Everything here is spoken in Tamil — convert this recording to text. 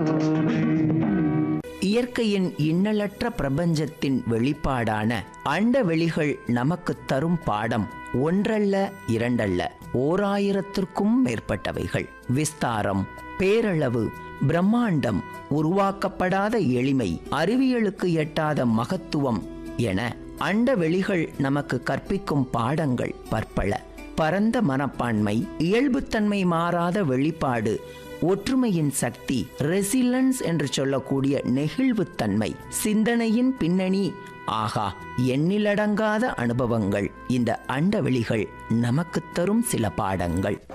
இயற்கையின் இன்னலற்ற பிரபஞ்சத்தின் வெளிப்பாடான அண்டவெளிகள் நமக்கு தரும் பாடம் ஒன்றல்ல இரண்டல்ல ஓராயிரத்திற்கும் மேற்பட்டவைகள் விஸ்தாரம் பேரளவு பிரம்மாண்டம் உருவாக்கப்படாத எளிமை அறிவியலுக்கு எட்டாத மகத்துவம் என அண்டவெளிகள் நமக்கு கற்பிக்கும் பாடங்கள் பற்பல பரந்த மனப்பான்மை இயல்புத்தன்மை மாறாத வெளிப்பாடு ஒற்றுமையின் சக்தி ரெசிலன்ஸ் என்று சொல்லக்கூடிய நெகிழ்வுத்தன்மை சிந்தனையின் பின்னணி ஆகா எண்ணிலடங்காத அனுபவங்கள் இந்த அண்டவெளிகள் நமக்கு தரும் சில பாடங்கள்